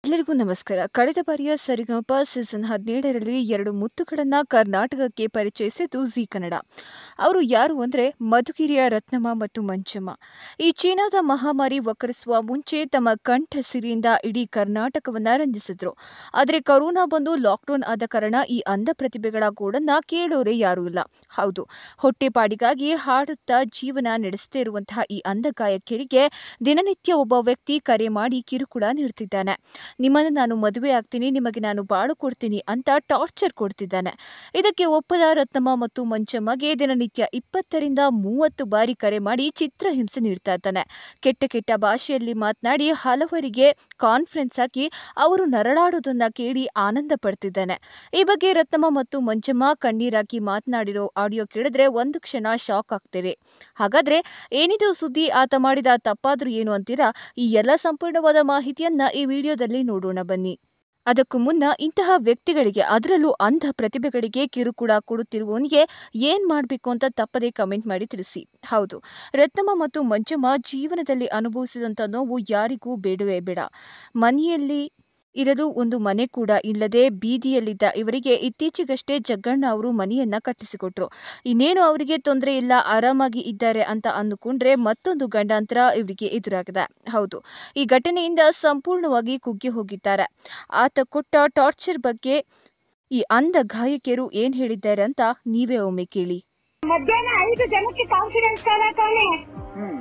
ಎಲ್ಲರಿಗೂ ನಮಸ್ಕಾರ ಕಳೆದ ಬಾರಿಯ ಸರಿಗಮಪ ಸೀಸನ್ ಹದಿನೇಳರಲ್ಲಿ ಎರಡು ಮುತ್ತುಗಳನ್ನು ಕರ್ನಾಟಕಕ್ಕೆ ಪರಿಚಯಿಸಿದ್ದು ಜಿ ಕನ್ನಡ ಅವರು ಯಾರು ಅಂದರೆ ಮಧುಗಿರಿಯ ರತ್ನಮ್ಮ ಮತ್ತು ಮಂಚಮ್ಮ ಈ ಚೀನಾದ ಮಹಾಮಾರಿ ಒಕ್ಕರಿಸುವ ಮುಂಚೆ ತಮ್ಮ ಕಂಠ ಸಿರಿಯಿಂದ ಇಡೀ ಕರ್ನಾಟಕವನ್ನ ರಂಜಿಸಿದ್ರು ಆದರೆ ಕೊರೋನಾ ಬಂದು ಲಾಕ್ಡೌನ್ ಆದ ಕಾರಣ ಈ ಅಂಧ ಪ್ರತಿಭೆಗಳ ಗೋಡನ್ನ ಕೇಳೋರೇ ಯಾರೂ ಇಲ್ಲ ಹೌದು ಹೊಟ್ಟೆಪಾಡಿಗಾಗಿ ಹಾಡುತ್ತಾ ಜೀವನ ನಡೆಸದೇ ಇರುವಂತಹ ಈ ಅಂಧ ಗಾಯಕಿಯರಿಗೆ ದಿನನಿತ್ಯ ಒಬ್ಬ ವ್ಯಕ್ತಿ ಕರೆ ಮಾಡಿ ಕಿರುಕುಳ ನೀಡುತ್ತಿದ್ದಾನೆ ನಿಮ್ಮನ್ನು ನಾನು ಮದುವೆ ಆಗ್ತೀನಿ ನಿಮಗೆ ನಾನು ಬಾಳು ಕೊಡ್ತೀನಿ ಅಂತ ಟಾರ್ಚರ್ ಕೊಡ್ತಿದ್ದಾನೆ ಇದಕ್ಕೆ ಒಪ್ಪದ ರತ್ನಮ್ಮ ಮತ್ತು ಮಂಚಮ್ಮಗೆ ದಿನನಿತ್ಯ ಇಪ್ಪತ್ತರಿಂದ ಮೂವತ್ತು ಬಾರಿ ಕರೆ ಮಾಡಿ ಚಿತ್ರಹಿಂಸೆ ನೀಡ್ತಾ ಇದ್ದಾನೆ ಕೆಟ್ಟ ಕೆಟ್ಟ ಭಾಷೆಯಲ್ಲಿ ಮಾತನಾಡಿ ಹಲವರಿಗೆ ಕಾನ್ಫರೆನ್ಸ್ ಹಾಕಿ ಅವರು ನರಳಾಡೋದನ್ನ ಕೇಳಿ ಆನಂದ ಪಡ್ತಿದ್ದಾನೆ ಈ ಬಗ್ಗೆ ರತ್ನಮ್ಮ ಮತ್ತು ಮಂಜಮ್ಮ ಕಣ್ಣೀರಾಕಿ ಮಾತನಾಡಿರೋ ಆಡಿಯೋ ಕೇಳಿದ್ರೆ ಒಂದು ಕ್ಷಣ ಶಾಕ್ ಆಗ್ತೇವೆ ಹಾಗಾದ್ರೆ ಏನಿದು ಸುದ್ದಿ ಆತ ಮಾಡಿದ ತಪ್ಪಾದ್ರೂ ಏನು ಅಂತೀರಾ ಈ ಎಲ್ಲ ಸಂಪೂರ್ಣವಾದ ಮಾಹಿತಿಯನ್ನ ಈ ವಿಡಿಯೋದಲ್ಲಿ ನೋಡೋಣ ಬನ್ನಿ ಅದಕ್ಕೂ ಮುನ್ನ ಇಂತಹ ವ್ಯಕ್ತಿಗಳಿಗೆ ಅದರಲ್ಲೂ ಅಂಧ ಪ್ರತಿಭೆಗಳಿಗೆ ಕಿರುಕುಳ ಕೊಡುತ್ತಿರುವವನಿಗೆ ಏನ್ ಮಾಡಬೇಕು ಅಂತ ತಪ್ಪದೇ ಕಮೆಂಟ್ ಮಾಡಿ ತಿಳಿಸಿ ಹೌದು ರತ್ನಮ್ಮ ಮತ್ತು ಮಂಜಮ್ಮ ಜೀವನದಲ್ಲಿ ಅನುಭವಿಸಿದಂಥ ನೋವು ಯಾರಿಗೂ ಬೇಡವೇ ಬೇಡ ಮನೆಯಲ್ಲಿ ಇರಲು ಒಂದು ಮನೆ ಕೂಡ ಇಲ್ಲದೆ ಬೀದಿಯಲ್ಲಿದ್ದ ಇವರಿಗೆ ಇತ್ತೀಚೆಗಷ್ಟೇ ಜಗ್ಗಣ್ಣ ಅವರು ಮನೆಯನ್ನ ಕಟ್ಟಿಸಿಕೊಟ್ರು ಇನ್ನೇನು ಅವರಿಗೆ ತೊಂದರೆ ಇಲ್ಲ ಆರಾಮಾಗಿ ಇದ್ದಾರೆ ಅಂತ ಅಂದುಕೊಂಡ್ರೆ ಮತ್ತೊಂದು ಗಂಡಾಂತರ ಇವರಿಗೆ ಎದುರಾಗಿದೆ ಹೌದು ಈ ಘಟನೆಯಿಂದ ಸಂಪೂರ್ಣವಾಗಿ ಕುಗ್ಗಿ ಹೋಗಿದ್ದಾರೆ ಆತ ಕೊಟ್ಟ ಟಾರ್ಚರ್ ಬಗ್ಗೆ ಈ ಅಂಧ ಗಾಯಕಿಯರು ಏನ್ ಹೇಳಿದ್ದಾರೆ ಅಂತ ನೀವೇ ಒಮ್ಮೆ ಕೇಳಿ ಮಧ್ಯಾಹ್ನ ಐದು ಜನಕ್ಕೆ ಕಾನ್ಫಿಡೆನ್ಸ್ ಕಾಲ ತಾನೆ ಹ್ಮ್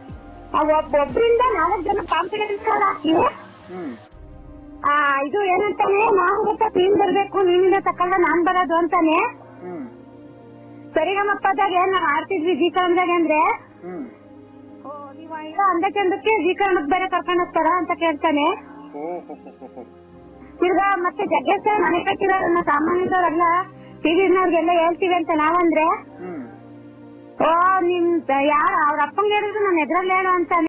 ಒಬ್ಬರಿಂದ ನಾಲ್ಕು ಜನ ಕಾನ್ಫಿಡೆನ್ಸ್ ಕಾಲ ಹಾಕಿ ಹ್ಮ್ ಆ ಇದು ಏನಂತಾನೆ ನಾನ್ ಗೊತ್ತಾ ನೀನ್ ಬರ್ಬೇಕು ನೀನಿಂದ ತಕೊಂಡ ನಾನ್ ಬರೋದು ಅಂತಾನೆ ಹ್ಮ್ ಸರಿಗಮಪ್ಪದಾಗ ಏನ್ ನಾವ್ ಆಡ್ತಿದ್ವಿ ಜಿ ಕನ್ನಡದಾಗ ಅಂದ್ರೆ ಹ್ಮ್ ಓ, ನೀವ್ ಈಗ ಅಂದ ಚಂದಕ್ಕೆ ಜಿ ಕನ್ನಡಕ್ ಬೇರೆ ಕರ್ಕೊಂಡ್ ಹೋಗ್ತಾರ ಅಂತ ಕೇಳ್ತಾನೆ ಓ ಹೋ ಹೋ ಹೋ ಹೋ. ತಿರ್ಗಾ ಮತ್ತೆ ಜಗ್ಗೇಶ ಮನೆ ಕಟ್ಟಿರೋರನ್ನ ಸಾಮಾನ್ಯದವ್ರೆಲ್ಲ ಟಿವಿನವ್ರಿಗೆಲ್ಲ ಹೇಳ್ತೀವಿ ಅಂತ ನಾವಂದ್ರೆ ಹ್ಮ್ ಓ ನಿಮ್ ಯಾರ ಅವ್ರ ಅಪ್ಪಂಗೆ ಹೇಳಿದ್ರು ನಾನು ಎದ್ರಲ್ಲಿ ಹೇಳು ಅಂತಾನೆ